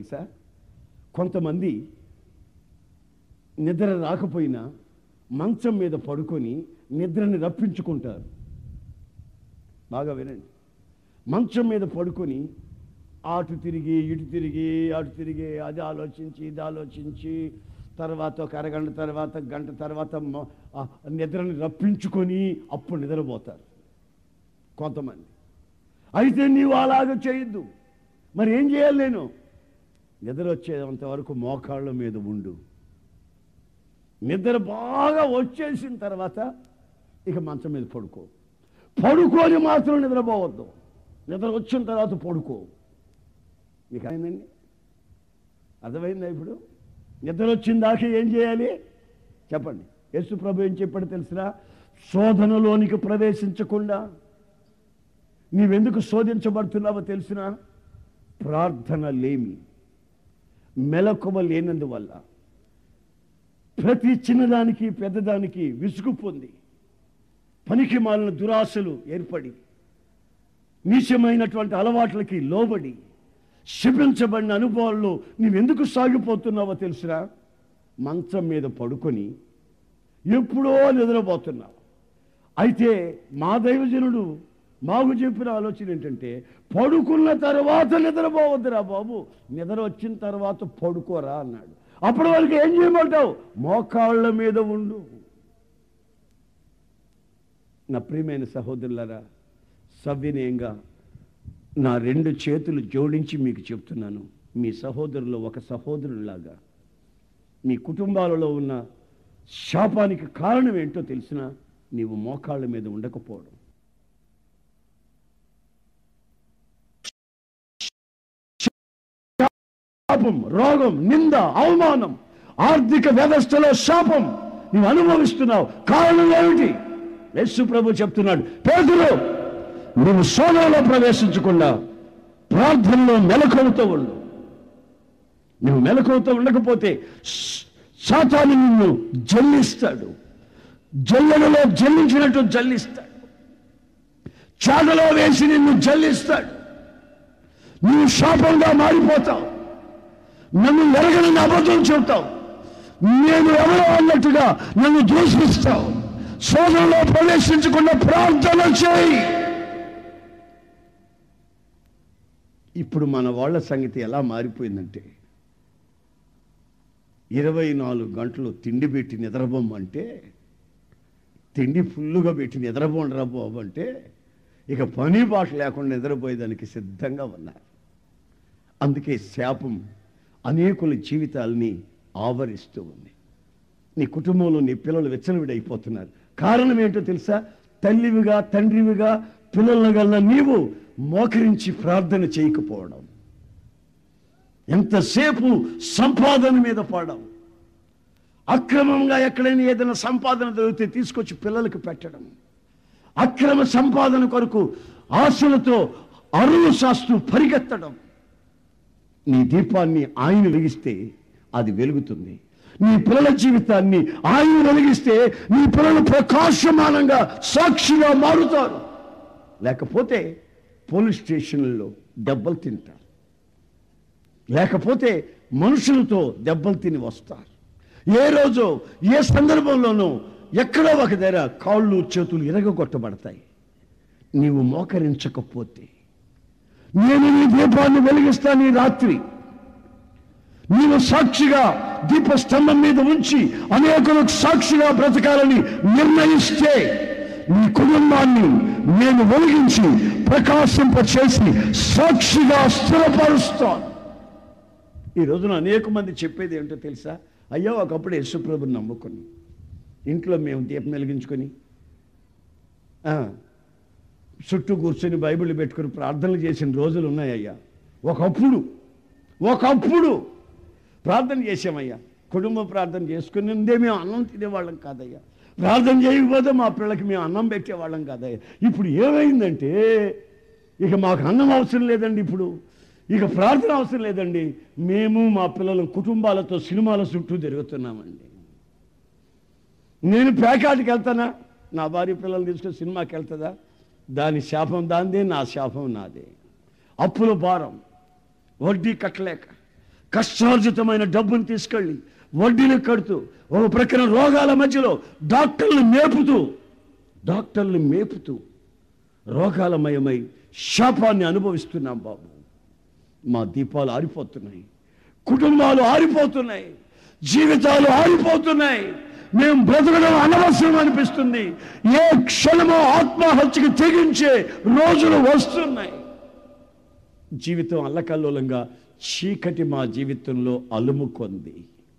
తెలుసా కొంతమంది నిద్ర రాకపోయినా మంచం మీద పడుకొని నిద్రని రప్పించుకుంటారు బాగా వినండి మంచం మీద పడుకొని అటు తిరిగి ఇటు తిరిగి అటు తిరిగి అది ఆలోచించి ఇది ఆలోచించి తర్వాత ఒక అరగంట తర్వాత గంట తర్వాత మ- ఆ నిద్రని రప్పించుకొని అప్పుడు నిద్రపోతారు కొంతమంది అయితే నీవు అలాగ చేయొద్దు మరి ఏం చేయాలి నేను నిద్ర వచ్చేంత వరకు మోకాళ్ళ మీద ఉండు నిద్ర బాగా వచ్చేసిన తర్వాత ఇక మంచం మీద పడుకో పడుకొని మాత్రం నిద్రపోవద్దు నిద్ర వచ్చిన తర్వాత పడుకో మీకు అయిందండి అర్థమైందా ఇప్పుడు నిద్ర వచ్చిన దాకా ఏం చేయాలి చెప్పండి యేసు ప్రభు ఏం చెప్పాడు తెలిసినా శోధనలోనికి ప్రవేశించకుండా నీవెందుకు శోధించబడుతున్నావో తెలిసినా ప్రార్థన లేమి మెలకువ లేనందువల్ల ప్రతి చిన్నదానికి పెద్దదానికి విసుగు పొంది పనికి మాలిన దురాశలు ఏర్పడి నీచమైనటువంటి అలవాట్లకి లోబడి శిపించబడిన అనుభవాల్లో నీవెందుకు సాగిపోతున్నావో తెలుసురా మంచం మీద పడుకొని ఎప్పుడో నిద్రపోతున్నావు అయితే మా దైవజనుడు మాకు చెప్పిన ఆలోచన ఏంటంటే పడుకున్న తర్వాత నిద్రపోవద్దురా బాబు నిద్ర వచ్చిన తర్వాత పడుకోరా అన్నాడు అప్పటి వరకు ఏం చేయమంటావు మోకాళ్ళ మీద ఉండు నా ప్రియమైన సహోదరులారా సవ్యనయంగా నా రెండు చేతులు జోడించి మీకు చెప్తున్నాను మీ సహోదరులు ఒక సహోదరులాగా మీ కుటుంబాలలో ఉన్న శాపానికి కారణం ఏంటో తెలిసినా నీవు మోకాళ్ళ మీద ఉండకపోవడం శాపం రోగం నింద అవమానం ఆర్థిక వ్యవస్థలో శాపం నువ్వు అనుభవిస్తున్నావు కారణం ఏమిటి యేసు ప్రభు చెప్తున్నాడు పేదలు నువ్వు సోదరులో ప్రవేశించకుండా ప్రార్థనలో మెలకువతో ఉండు నువ్వు మెలకువతో ఉండకపోతే స- సాతాను నిన్ను జల్లిస్తాడు జల్లెడలో జల్లించినట్టు జల్లిస్తాడు చాటలో వేసి నిన్ను జల్లిస్తాడు నువ్వు శాపంగా మారిపోతావు నన్ను ఎరగని అబద్ధం చెబుతావు నేను ఎవరో అన్నట్టుగా నన్ను దూషిస్తావు సోదరులో ప్రవేశించకుండా ప్రార్థన చేయి ఇప్పుడు మన వాళ్ళ సంగతి ఎలా మారిపోయిందంటే ఇరవై నాలుగు గంటలు తిండి పెట్టి నిద్రపోమంటే తిండి ఫుల్లుగా పెట్టి నిద్రపోండిరా బాబు అంటే ఇక పని బాట లేకుండా నిద్రపోయేదానికి సిద్ధంగా ఉన్నారు అందుకే శాపం అనేకుల జీవితాల్ని ఆవరిస్తూ ఉంది నీ కుటుంబంలో నీ పిల్లలు వెచ్చలవిడైపోతున్నారు కారణం ఏంటో తెలుసా తల్లివిగా తండ్రివిగా పిల్లలను గల నీవు మోకరించి ప్రార్థన చేయకపోవడం ఎంతసేపు సంపాదన మీద పడడం అక్రమంగా ఎక్కడైనా ఏదైనా సంపాదన దొరికితే తీసుకొచ్చి పిల్లలకు పెట్టడం అక్రమ సంపాదన కొరకు ఆశలతో అరువు శాస్తూ పరిగెత్తడం నీ దీపాన్ని ఆయన వెలిగిస్తే అది వెలుగుతుంది నీ పిల్లల జీవితాన్ని ఆయన వెలిగిస్తే నీ పిల్లలు ప్రకాశమానంగా సాక్షిగా మారుతారు లేకపోతే పోలీస్ స్టేషన్లలో దెబ్బలు తింటారు లేకపోతే మనుషులతో దెబ్బలు తిని వస్తారు ఏ రోజు ఏ సందర్భంలోనూ ఎక్కడో ఒక దగ్గర కాళ్ళు చేతులు ఇరగొట్టబడతాయి నీవు మోకరించకపోతే నేను నీ దీపాన్ని వెలిగిస్తాను ఈ రాత్రి నీవు సాక్షిగా దీపస్తంభం మీద ఉంచి అనేకులకు సాక్షిగా బ్రతకాలని నిర్ణయిస్తే నీ కుటుంబాన్ని నేను వెలిగించి ప్రకాశింప చేసి సాక్షిగా స్థిరపరుస్తాను ఈ రోజున అనేక మంది చెప్పేది ఏంటో తెలుసా అయ్యో ఒకప్పుడు యేసుప్రభుని నమ్ముకొని ఇంట్లో మేము దీపం వెలిగించుకొని ఆ, చుట్టూ కూర్చొని బైబిల్ పెట్టుకొని ప్రార్థనలు చేసిన రోజులు ఉన్నాయ్యా ఒకప్పుడు ఒకప్పుడు ప్రార్థన చేసామయ్యా కుటుంబ ప్రార్థన చేసుకుని ఉందే మేము అన్నం తినేవాళ్ళం కాదయ్యా ప్రార్థన చేయకపోతే మా పిల్లలకి మేము అన్నం పెట్టేవాళ్ళం కాదయ్యా ఇప్పుడు ఏమైందంటే ఇక మాకు అన్నం అవసరం లేదండి ఇప్పుడు ఇక ప్రార్థన అవసరం లేదండి మేము మా పిల్లల కుటుంబాలతో సినిమాల చుట్టూ తిరుగుతున్నామండి నేను పేకాటికి వెళ్తానా నా భార్య పిల్లలు తీసుకొని సినిమాకి వెళ్తుందా దాని శాపం దాందే నా శాపం నాదే అప్పుల భారం వడ్డీ కట్టలేక కష్టార్జితమైన డబ్బును తీసుకెళ్ళి వడ్డీలు కడుతూ ఒక ప్రక్కన రోగాల మధ్యలో డాక్టర్లు మేపుతూ డాక్టర్లు మేపుతూ రోగాలమయమై శాపాన్ని అనుభవిస్తున్నాం బాబు మా దీపాలు ఆరిపోతున్నాయి కుటుంబాలు ఆరిపోతున్నాయి జీవితాలు ఆరిపోతున్నాయి మేము బ్రతకడం అనవసరం అనిపిస్తుంది ఏ క్షణమో ఆత్మహత్యకి తెగించే రోజులు వస్తున్నాయి జీవితం అల్లకల్లోలంగా చీకటి మా జీవితంలో అలుముకొంది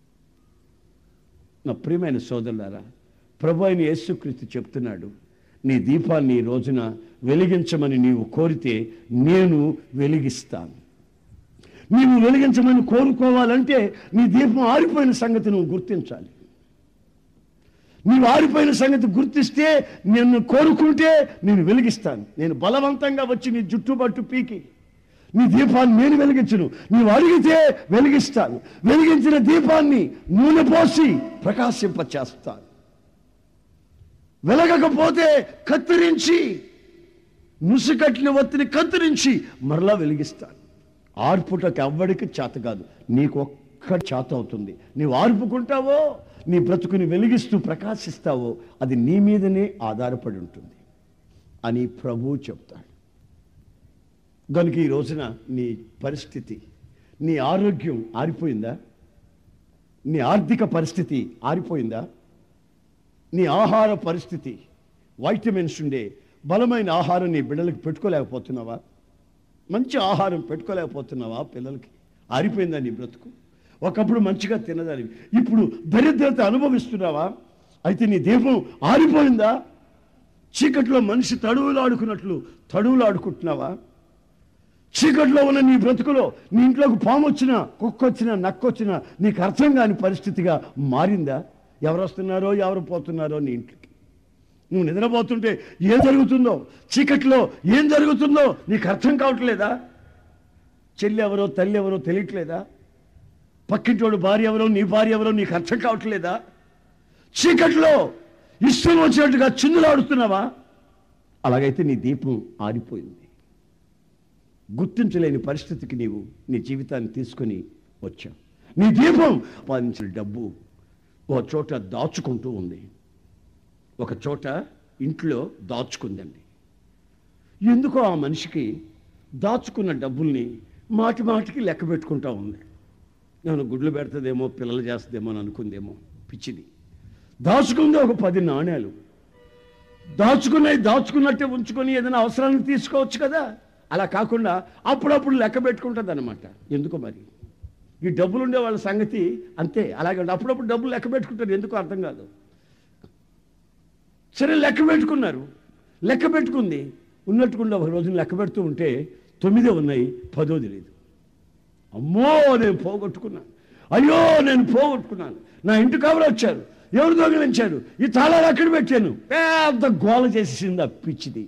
నా ప్రియమైన సోదరులారా ప్రభు అయిన యేసుక్రీస్తు చెప్తున్నాడు నీ దీపాన్ని ఈ రోజున వెలిగించమని నీవు కోరితే నేను వెలిగిస్తాను నీవు వెలిగించమని కోరుకోవాలంటే నీ దీపం ఆరిపోయిన సంగతి నువ్వు గుర్తించాలి నీవు ఆరిపోయిన సంగతి గుర్తిస్తే నిన్ను కోరుకుంటే నేను వెలిగిస్తాను నేను బలవంతంగా వచ్చి నీ జుట్టు పట్టు పీకి నీ దీపాన్ని నేను వెలిగించును నీవు అడిగితే వెలిగిస్తాను వెలిగించిన దీపాన్ని నూనె పోసి ప్రకాశింప చేస్తాను వెలగకపోతే కత్తిరించి ముసుకట్టిన ఒత్తిని కత్తిరించి మరలా వెలిగిస్తాను ఆర్పుటకు ఎవ్వడికి చేత కాదు నీకు ఒక్క చేత అవుతుంది నీవు ఆర్పుకుంటావో నీ బ్రతుకుని వెలిగిస్తూ ప్రకాశిస్తావో అది నీ మీదనే ఆధారపడి ఉంటుంది అని ప్రభువు చెప్తాడు కనుక ఈ రోజున నీ పరిస్థితి నీ ఆరోగ్యం ఆరిపోయిందా నీ ఆర్థిక పరిస్థితి ఆరిపోయిందా నీ ఆహార పరిస్థితి వైటమిన్స్ ఉండే బలమైన ఆహారం నీ బిడ్డలకు పెట్టుకోలేకపోతున్నావా మంచి ఆహారం పెట్టుకోలేకపోతున్నావా పిల్లలకి ఆరిపోయిందా నీ బ్రతుకు ఒకప్పుడు మంచిగా తినదాని ఇప్పుడు దరిద్రత అనుభవిస్తున్నావా అయితే నీ దీపం ఆరిపోయిందా చీకట్లో మనిషి తడువులాడుకున్నట్లు తడువులాడుకుంటున్నావా చీకట్లో ఉన్న నీ బ్రతుకులో నీ ఇంట్లోకి పాము వచ్చినా కుక్క వచ్చినా నక్కొచ్చినా నీకు అర్థం కాని పరిస్థితిగా మారిందా ఎవరు వస్తున్నారో ఎవరు పోతున్నారో నీ ఇంటికి నువ్వు నిద్రపోతుంటే ఏం జరుగుతుందో చీకట్లో ఏం జరుగుతుందో నీకు అర్థం కావట్లేదా చెల్లి ఎవరో తల్లి ఎవరో తెలియట్లేదా పక్కింటోడు భార్య ఎవరో నీ భార్య ఎవరో నీకు అర్థం కావట్లేదా చీకట్లో ఇష్టం వచ్చినట్టుగా చిందులాడుతున్నావా అలాగైతే నీ దీపం ఆరిపోయింది గుర్తించలేని పరిస్థితికి నీవు నీ జీవితాన్ని తీసుకొని వచ్చావు నీ దీపం పాదించిన డబ్బు ఒక చోట దాచుకుంటూ ఉంది ఒక చోట ఇంట్లో దాచుకుందండి ఎందుకో ఆ మనిషికి దాచుకున్న డబ్బుల్ని మాటి మాటికి లెక్క పెట్టుకుంటా ఉంది నేను గుడ్లు పెడుతుందేమో పిల్లలు చేస్తుందేమో అని అనుకుందేమో పిచ్చిది దాచుకుంది ఒక పది నాణ్యాలు దాచుకున్నవి దాచుకున్నట్టే ఉంచుకొని ఏదైనా అవసరానికి తీసుకోవచ్చు కదా అలా కాకుండా అప్పుడప్పుడు లెక్క పెట్టుకుంటుంది అనమాట ఎందుకో మరి ఈ డబ్బులు ఉండే వాళ్ళ సంగతి అంతే అలాగే ఉండే అప్పుడప్పుడు డబ్బులు లెక్క పెట్టుకుంటారు ఎందుకో అర్థం కాదు సరే లెక్క పెట్టుకున్నారు లెక్క పెట్టుకుంది ఉన్నట్టుకుండా ఒక రోజున లెక్క పెడుతూ ఉంటే తొమ్మిదే ఉన్నాయి పదో తెలియదు అమ్మో నేను పోగొట్టుకున్నాను అయ్యో నేను పోగొట్టుకున్నాను నా ఇంటి కవర్ వచ్చారు ఎవరు దొంగిలించారు ఈ తాళాలు అక్కడ పెట్టాను పెద్ద గోల చేసేసింది ఆ పిచ్చిది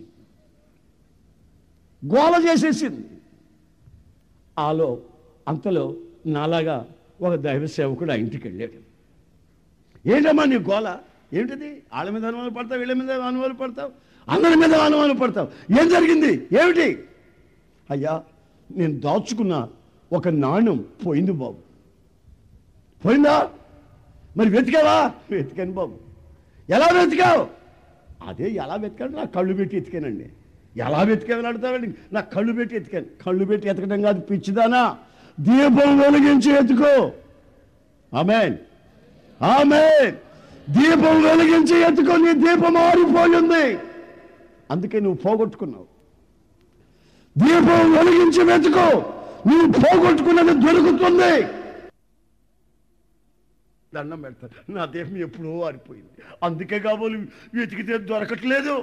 గోల చేసేసింది ఆలో అంతలో నాలాగా ఒక దైవ సేవకుడు ఆ ఇంటికి వెళ్ళాడు ఏంటమ్మా నీ గోల ఏమిటిది వాళ్ళ మీద అనుమానం పడతావు వీళ్ళ మీద అనుమానం పడతావు అందరి మీద అనుమానం పడతావు ఏం జరిగింది ఏమిటి అయ్యా నేను దాచుకున్న ఒక నాణ్యం పోయింది బాబు పోయిందా మరి వెతికావా వెతికాను బాబు ఎలా వెతికావు అదే ఎలా వెతికాడు నా కళ్ళు పెట్టి ఎతికానండి ఎలా వెతికావని అడుగుతావండి నా కళ్ళు పెట్టి ఎతికాను కళ్ళు పెట్టి ఎతకడం కాదు పిచ్చిదానా దీపం వెలిగించి ఎత్తుకో ఆమెన్ ఆమెన్ దీపం వెలిగించి ఎత్తుకో నీ దీపం ఆరిపోయింది అందుకే నువ్వు పోగొట్టుకున్నావు దీపం వెలిగించి వెతుకో నువ్వు పోగొట్టుకున్నది దొరుకుతుంది దండం పెడతారు నా దీపం ఎప్పుడో ఆరిపోయింది అందుకే కాబోలు వెతికితే దొరకట్లేదు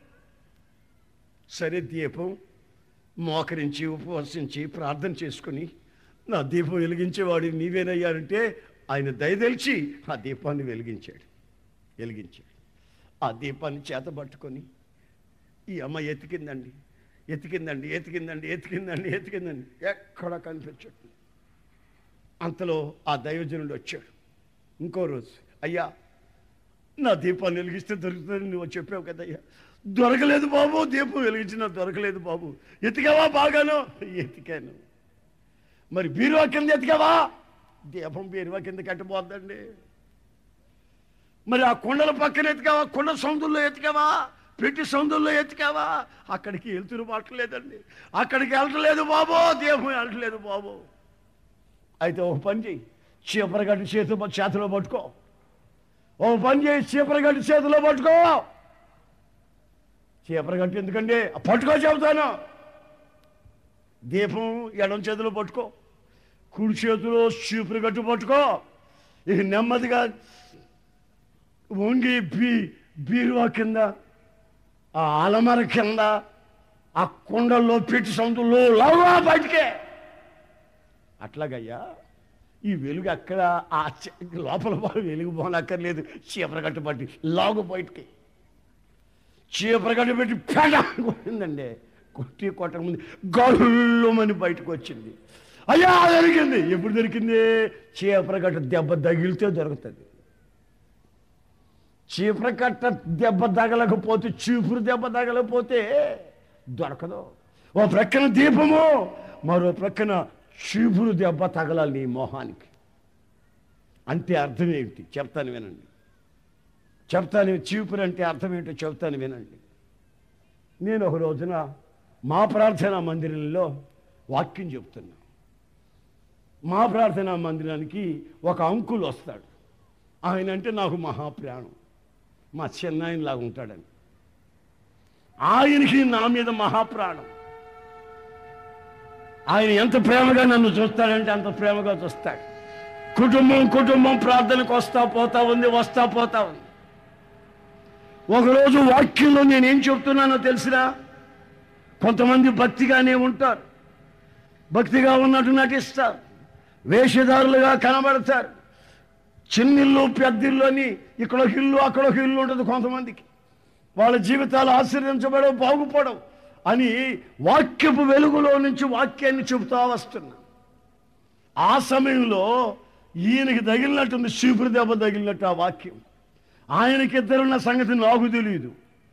సరే దీపం మోకరించి ఉపవసించి ప్రార్థన చేసుకుని నా దీపం వెలిగించేవాడు నీవేనయ్యారంటే ఆయన దయదలిచి ఆ దీపాన్ని వెలిగించాడు వెలిగించాడు ఆ దీపాన్ని చేత పట్టుకొని ఈ అమ్మ ఎతికిందండి ఎతికిందండి ఎతికిందండి ఎతికిందండి ఎతికిందండి ఎక్కడ కనిపించట్లేదు అంతలో ఆ దైవజనుడు వచ్చాడు ఇంకో రోజు అయ్యా నా దీపాన్ని వెలిగిస్తే దొరుకుతుందని నువ్వు చెప్పావు కదయ్యా దొరకలేదు బాబు దీపం వెలిగించిన దొరకలేదు బాబు ఎతికావా బాగాను ఎతికాను మరి బీరువా కింద ఎతికావా దీపం బీరువా కింద కట్టిపోద్దండి మరి ఆ కొండల పక్కన ఎతికావా కొండ సౌందుల్లో ఎతికావా పెట్టి సౌందుల్లో ఎతికావా అక్కడికి వెళ్తురు పట్టలేదండి అక్కడికి వెళ్ళట్లేదు బాబు దీపం వెళ్ళట్లేదు బాబు అయితే ఒక పని చెయ్యి చీపరగడ్డి చేతిలో చేతిలో పట్టుకో ఓ పని చేయి చీపరగడ్డి చేతిలో పట్టుకో చీపరగడ్డి ఎందుకండి పట్టుకో చెబుతాను దీపం ఎడం చేతిలో పట్టుకో కుడి చేతిలో చీపురు గట్టు పట్టుకో ఇక నెమ్మదిగా వంగి బీ బీరువా కింద ఆ అలమర కింద ఆ కొండల్లో పెట్టి సొంతలో లాగా బయటికే అట్లాగయ్యా ఈ వెలుగు అక్కడ ఆ చె- లోపల బాగా వెలుగు పోనక్కర్లేదు చీపర కట్టుబట్టి లాగు బయటికి చీపర కట్టు పెట్టి పేట కొట్టిందండి కొట్టి కొట్టక ముందు గల్లుమని బయటకు వచ్చింది అయ్యా దొరికింది ఎప్పుడు దొరికింది చీపర కట్ట దెబ్బ తగిలితే దొరుకుతుంది చీపుర కట్ట దెబ్బ తగలకపోతే చీపురు దెబ్బ తగలకపోతే దొరకదు ఓ ప్రక్కన దీపము మరో ప్రక్కన చీపురు దెబ్బ తగలాలి నీ మొహానికి అంటే అర్థం ఏమిటి చెప్తాను వినండి చెప్తాను చీపురు అంటే అర్థం ఏంటో చెప్తాను వినండి నేను ఒక రోజున మా ప్రార్థనా మందిరంలో వాక్యం చెప్తున్నా మా ప్రార్థనా మందిరానికి ఒక అంకుల్ వస్తాడు ఆయన అంటే నాకు మహాప్రాణం మా చిన్నాయనలాగా ఉంటాడని ఆయనకి నా మీద మహాప్రాణం ఆయన ఎంత ప్రేమగా నన్ను చూస్తాడంటే అంత ప్రేమగా చూస్తాడు కుటుంబం కుటుంబం ప్రార్థనకు వస్తా పోతా ఉంది వస్తా పోతా ఉంది ఒకరోజు వాక్యంలో నేనేం చెప్తున్నానో తెలిసినా కొంతమంది భక్తిగానే ఉంటారు భక్తిగా ఉన్నట్టు నటిస్తారు వేషధారులుగా కనబడతారు చిన్నిల్లు పెద్దిల్లు అని ఇక్కడ ఒక ఇల్లు అక్కడ ఒక ఇల్లు ఉంటుంది కొంతమందికి వాళ్ళ జీవితాలు ఆశ్రయించబడవు బాగుపడవు అని వాక్యపు వెలుగులో నుంచి వాక్యాన్ని చెబుతా వస్తున్నా ఆ సమయంలో ఈయనకి తగిలినట్టుంది చీపురు దెబ్బ తగిలినట్టు ఆ వాక్యం ఆయనకి ఇద్దరున్న సంగతి నాకు తెలియదు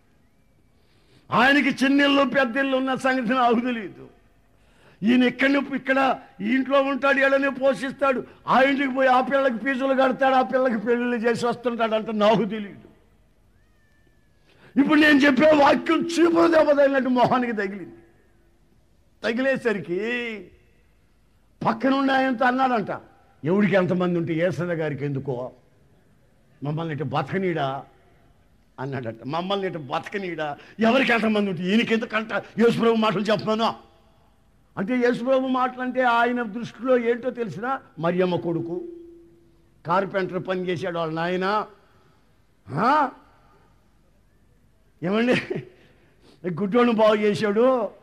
ఆయనకి చిన్నిళ్ళు పెద్దిళ్ళు ఉన్న సంగతి నాకు తెలియదు ఈయన ఎక్కడి నుంచి ఇక్కడ ఈ ఇంట్లో ఉంటాడు ఎడని పోషిస్తాడు ఆ ఇంటికి పోయి ఆ పిల్లకి ఫీజులు కడతాడు ఆ పిల్లకి పెళ్ళిళ్ళు చేసి వస్తుంటాడు అంటే నాకు తెలియదు ఇప్పుడు నేను చెప్పే వాక్యం చీపురు దెబ్బ తగిలినట్టు మొహానికి తగిలింది తగిలేసరికి పక్కనుండి ఆయనతో అన్నాడంట ఎవడికి ఎంతమంది ఉంటే ఏసన్న గారికి ఎందుకో మమ్మల్ని ఇటు బతకనీడా అన్నాడట మమ్మల్ని ఇటు బతకనీడా ఎవరికి ఎంతమంది ఉంటే ఈయనకి ఎందుకంట యేసుప్రభు మాటలు చెప్పమను అంటే యేసుప్రభు మాటలు అంటే ఆయన దృష్టిలో ఏంటో తెలిసినా మరియమ్మ కొడుకు కార్పెంటర్ పని చేశాడు వాళ్ళ నాయన ఆ? ఏమండి గుడ్డోని బాగు చేశాడు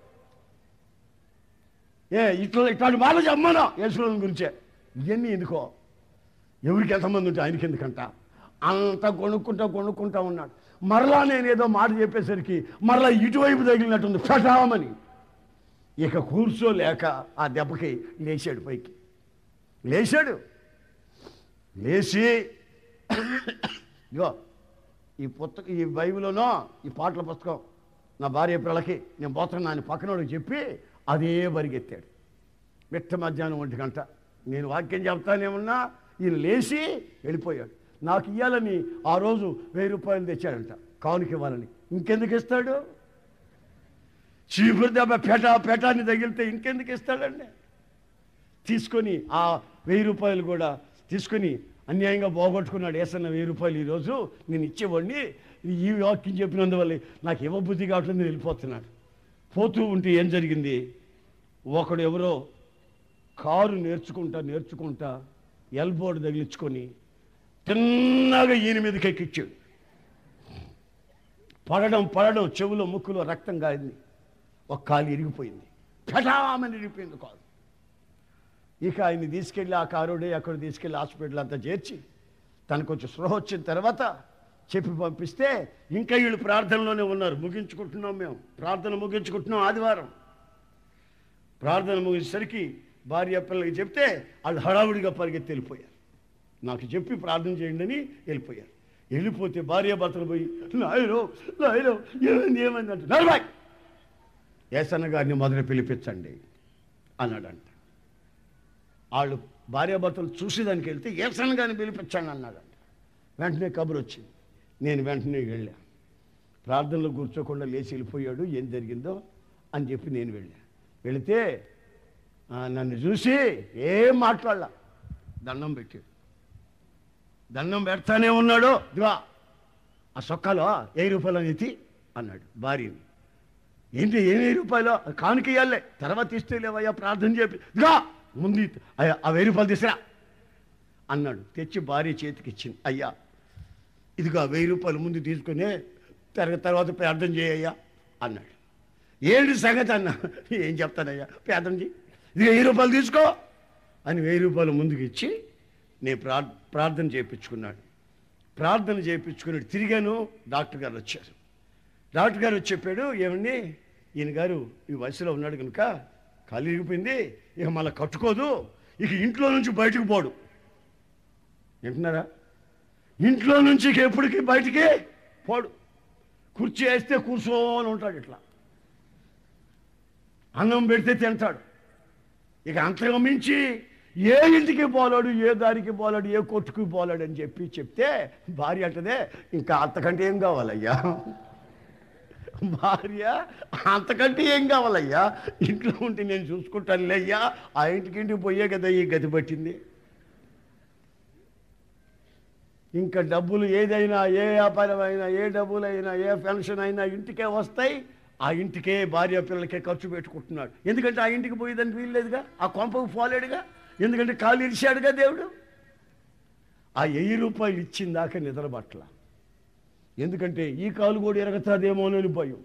ఏ ఇట్లా ఇట్లాంటి మాటలు చెప్పమను యేసుప్రభు గురించే ఇవన్నీ ఎందుకో ఎవరికి ఎంతమంది ఉంటే ఆయనకి ఎందుకంట అంత కొనుక్కుంటా కొనుక్కుంటా ఉన్నాడు మరలా నేను ఏదో మాట చెప్పేసరికి మరలా ఇటువైపు తగిలినట్టుంది ఫటామని ఇక కూర్చోలేక ఆ దెబ్బకి లేచాడు పైకి లేచాడు లేచి ఇగో ఈ పుస్తకం ఈ బైబిల్లోనో ఈ పాటల పుస్తకం నా భార్య పిల్లలకి నేను పోతున్నా అని పక్కనోడికి చెప్పి అదే బరిగెత్తాడు మిట్ట మధ్యాహ్నం ఒంటి గంట నేను వాక్యం చెప్తానేమన్నా ఈయన లేచి వెళ్ళిపోయాడు నాకు ఇవ్వాలని ఆ రోజు వెయ్యి రూపాయలు తెచ్చాడంట కానుక ఇవ్వాలని ఇంకెందుకు ఇస్తాడు చీపురు దెబ్బ పెట పెటాన్ని తగిలితే ఇంకెందుకు ఇస్తాడండి తీసుకొని ఆ వెయ్యి రూపాయలు కూడా తీసుకొని అన్యాయంగా పోగొట్టుకున్నాడు ఏసన్న వెయ్యి రూపాయలు ఈరోజు నేను ఇచ్చేవాడిని ఈ వాక్యం చెప్పినందువల్ల నాకు ఇవ్వబుద్ధి కావట్లేదు నేను వెళ్ళిపోతున్నాడు పోతూ ఉంటే ఏం జరిగింది ఒకడు ఎవరో కారు నేర్చుకుంటా నేర్చుకుంటా ఎల్బోర్డ్ తగిలించుకొని తిన్నగా ఈయన మీదకి ఎక్కిచ్చాడు పడడం పడడం చెవులో ముక్కులో రక్తం కాయింది ఒక కాలు ఇరిగిపోయింది ఫటామని ఇరిగిపోయింది కాలు ఇక ఆయన్ని తీసుకెళ్ళి ఆ కారుడే అక్కడ తీసుకెళ్ళి హాస్పిటల్ అంతా చేర్చి తనకు కొంచెం స్పృహ వచ్చిన తర్వాత చెప్పి పంపిస్తే ఇంకా వీళ్ళు ప్రార్థనలోనే ఉన్నారు ముగించుకుంటున్నాం మేము ప్రార్థన ముగించుకుంటున్నాం ఆదివారం ప్రార్థన ముగించేసరికి భార్య పిల్లలకి చెప్తే వాళ్ళు హడావుడిగా పరిగెత్తి వెళ్ళిపోయారు నాకు చెప్పి ప్రార్థన చేయండి అని వెళ్ళిపోయారు వెళ్ళిపోతే భార్య భర్తలు పోయి నాయనో నాయనో ఏమైంది ఏమైంది అంటే నలభై ఏసన్న గారిని మొదట పిలిపించండి అన్నాడంట వాళ్ళు భార్యాభర్తలు చూసేదానికి వెళ్తే ఏసన్ గారిని పిలిపించాను అన్నాడంట వెంటనే కబురు వచ్చింది నేను వెంటనే వెళ్ళా ప్రార్థనలో కూర్చోకుండా లేచి వెళ్ళిపోయాడు ఏం జరిగిందో అని చెప్పి నేను వెళ్ళా వెళితే ఆ, నన్ను చూసి ఏం మాట్లాడలా దండం పెట్టాడు దండం పెడతానే ఉన్నాడు దివా ఆ సొక్కలో ఏ రూపాయలు ఎత్తి అన్నాడు భార్యని ఏంటి ఏ వెయ్యి రూపాయలు కానుక ఇవ్వాలే తర్వాత ఇస్తే లేవయ్యా ప్రార్థన చెప్పి దిగా ముందు ఇ- అయ్యా ఆ వెయ్యి రూపాయలు తీసురా అన్నాడు తెచ్చి భార్య చేతికి ఇచ్చింది అయ్యా ఇదిగో ఆ వెయ్యి రూపాయలు ముందు తీసుకుని తరగతి తర్వాత ప్రార్థన చేయయ్యా అన్నాడు ఏంటి సంగతి అన్న ఏం చెప్తానయ్యా ప్రార్థన చేయి ఇది వెయ్యి రూపాయలు తీసుకో అని వెయ్యి రూపాయలు ముందుకు ఇచ్చి నేను ప్రా ప్రార్థన చేయించుకున్నాడు ప్రార్థన చేయించుకుని తిరిగాను డాక్టర్ గారు వచ్చారు డాక్టర్ గారు వచ్చి చెప్పాడు ఏమండి ఈయన గారు ఈ వయసులో ఉన్నాడు కనుక కాలు ఇరిగిపోయింది ఇక మళ్ళీ కట్టుకోదు ఇక ఇంట్లో నుంచి బయటకు పోడు వింటున్నారా ఇంట్లో నుంచి ఇక ఎప్పటికీ బయటికి పోడు కుర్చీ వేస్తే కూర్చోని ఉంటాడు ఇట్లా అన్నం పెడితే తింటాడు ఇక అంతగా మించి ఏ ఇంటికి పోలాడు ఏ దారికి పోలాడు ఏ కొట్టుకు పోలాడు అని చెప్పి చెప్తే భార్య అంటదే ఇంకా అంతకంటే ఏం కావాలయ్యా భార్య అంతకంటే ఏం కావాలయ్యా ఇంట్లో ఉంటే నేను చూసుకుంటానులే అయ్యా ఆ ఇంటికి ఇంటికి పోయే కదా ఈ గతి పట్టింది ఇంకా డబ్బులు ఏదైనా ఏ వ్యాపారం అయినా ఏ డబ్బులైనా ఏ పెన్షన్ అయినా ఇంటికే వస్తాయి ఆ ఇంటికే భార్య పిల్లలకే ఖర్చు పెట్టుకుంటున్నాడు ఎందుకంటే ఆ ఇంటికి పోయేదానికి వీల్లేదుగా ఆ కొంపకు పోలేడుగా ఎందుకంటే కాలు ఇరిచాడుగా దేవుడు ఆ వెయ్యి రూపాయలు ఇచ్చిన దాకా నిద్రపట్ల ఎందుకంటే ఈ కాలు కూడా ఎరగతాదేమోనని భయం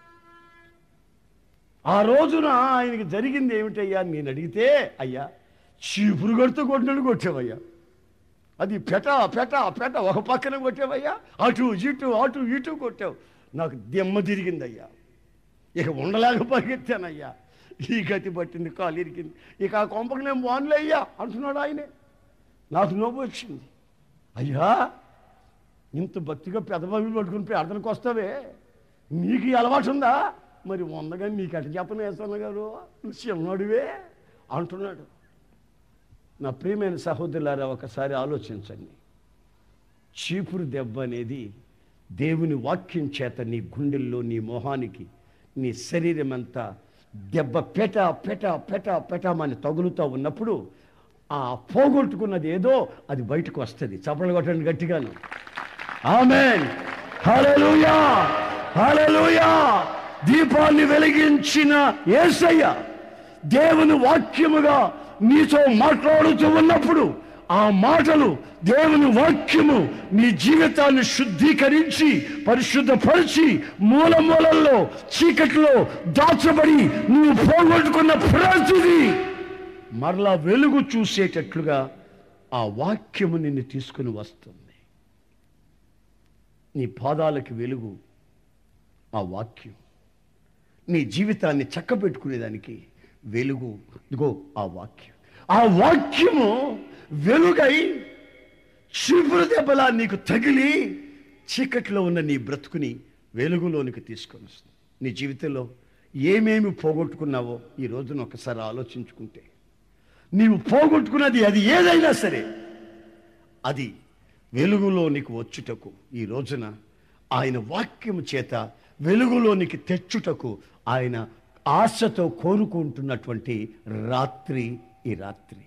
ఆ రోజున ఆయనకి జరిగింది ఏమిటయ్యా అని నేను అడిగితే అయ్యా చీపురు కొడుతూ కొట్టినట్టు కొట్టావయ్యా అది పెట పెట పెట ఒక పక్కన కొట్టావయ్యా అటు ఇటు అటు ఇటు కొట్టావు నాకు దెమ్మ తిరిగిందయ్యా ఇక ఉండలేక పరిగెత్తానయ్యా ఈ గతి పట్టింది కాలు ఇరిగింది ఇక ఆ కొంపకి నేను బాన్లే అయ్యా అంటున్నాడు ఆయనే నాకు నవ్వు వచ్చింది అయ్యా ఇంత భక్తిగా పెదబాబులు పట్టుకుని ప్రార్థనకు వస్తావే నీకు ఈ అలవాటు ఉందా మరి ఉందగా నీకు అటు చెప్పను వేస్తాను గారు నువ్వు చిన్నడివే అంటున్నాడు నా ప్రియమైన సహోదరులారా ఒకసారి ఆలోచించండి చీపురు దెబ్బ అనేది దేవుని వాక్యం చేత నీ గుండెల్లో నీ మొహానికి నీ శరీరం అంతా దెబ్బ పెట పెట పెట పెటమని తగులుతూ ఉన్నప్పుడు ఆ పోగొట్టుకున్నది ఏదో అది బయటకు వస్తుంది చప్పలు కొట్టండి గట్టిగాను ఆమెన్ హల్లెలూయా హల్లెలూయా దీపాన్ని వెలిగించిన యేసయ్య దేవుని వాక్యముగా నీతో మాట్లాడుతూ ఉన్నప్పుడు ఆ మాటలు దేవుని వాక్యము నీ జీవితాన్ని శుద్ధీకరించి పరిశుద్ధపరిచి మూల మూలల్లో చీకట్లో దాచబడి నువ్వు పోగొట్టుకున్న ప్రతిదీ మరలా వెలుగు చూసేటట్లుగా ఆ వాక్యము నిన్ను తీసుకుని వస్తుంది నీ పాదాలకి వెలుగు ఆ వాక్యం నీ జీవితాన్ని చక్కబెట్టుకునేదానికి వెలుగు ఇదిగో ఆ వాక్యం ఆ వాక్యము వెలుగై శివుడు దెబ్బలా నీకు తగిలి చీకట్లో ఉన్న నీ బ్రతుకుని వెలుగులోనికి తీసుకొని వస్తుంది నీ జీవితంలో ఏమేమి పోగొట్టుకున్నావో ఈ రోజున ఒకసారి ఆలోచించుకుంటే నీవు పోగొట్టుకున్నది అది ఏదైనా సరే అది వెలుగులోనికి వచ్చుటకు ఈ రోజున ఆయన వాక్యము చేత వెలుగులోనికి తెచ్చుటకు ఆయన ఆశతో కోరుకుంటున్నటువంటి రాత్రి ఈ రాత్రి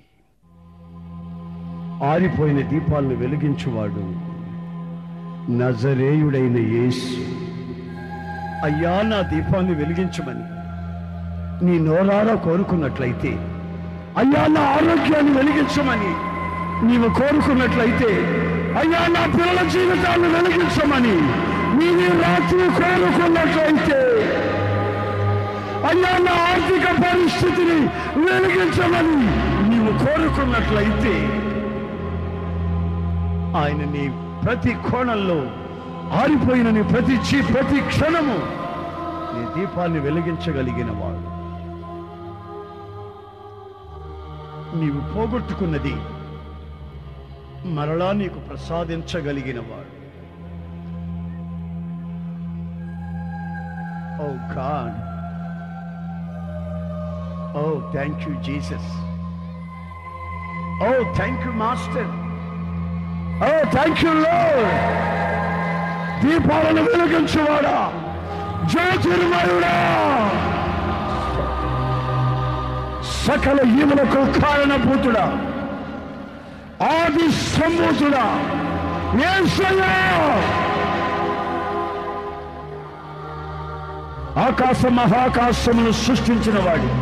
ఆరిపోయిన దీపాలను వెలిగించువాడు నజరేయుడైన యేసు అయ్యా నా దీపాన్ని వెలిగించమని నీ నోరారా కోరుకున్నట్లయితే అయ్యా నా ఆరోగ్యాన్ని వెలిగించమని నీవు కోరుకున్నట్లయితే అయ్యా నా పిల్లల జీవితాన్ని వెలిగించమని నీవు ఈ రాత్రి కోరుకున్నట్లయితే అయ్యా నా ఆర్థిక పరిస్థితిని వెలిగించమని నీవు కోరుకున్నట్లయితే ఆయన నీ ప్రతి కోణంలో ఆరిపోయిన నీ ప్రతి చీ ప్రతి క్షణము నీ దీపాన్ని వెలిగించగలిగిన వాడు నీవు పోగొట్టుకున్నది మరలా నీకు ప్రసాదించగలిగిన వాడు ఓ గాడ్ ఓ థ్యాంక్ యూ జీసస్ ఓ థ్యాంక్ యూ మాస్టర్ ఓ థ్యాంక్ యూ లో దీపాలను వెలిగించువాడా జ్యోతిర్మయుడా సకల ఈవులకు కారణభూతుడా ఆది సంభూతుడా యేసయ్యా ఆకాశ మహాకాశమును సృష్టించిన వాడి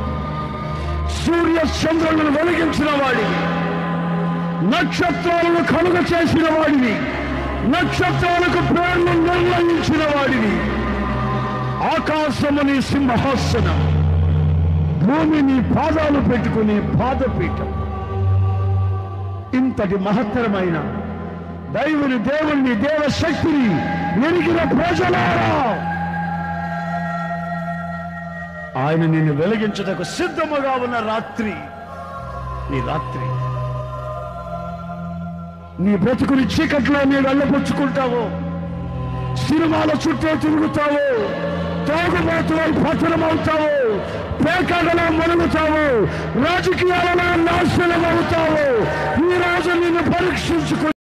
సూర్య చంద్రులను వెలిగించిన వాడివి నక్షత్రాలను కలుగ చేసిన వాడివి నక్షత్రాలకు పేర్లు నిర్ణయించిన వాడివి ఆకాశముని సింహాసనం భూమిని పాదాలు పెట్టుకుని పాదపీఠం ఇంతటి మహత్తరమైన దైవుని దేవుణ్ణి దేవశక్తిని ఎరిగిన ప్రజలారా ఆయన నిన్ను వెలిగించుటకు సిద్ధముగా ఉన్న రాత్రి ఈ రాత్రి నీ బ్రతుకుని చీకట్లో నీ వెళ్ళపుచ్చుకుంటావు సినిమాల చుట్టూ తిరుగుతావు తాగుబోతులై పతనమవుతావు పేకాడలో మునుగుతావు రాజకీయాలలో నాశనం అవుతావు ఈ రోజు నిన్ను పరీక్షించుకు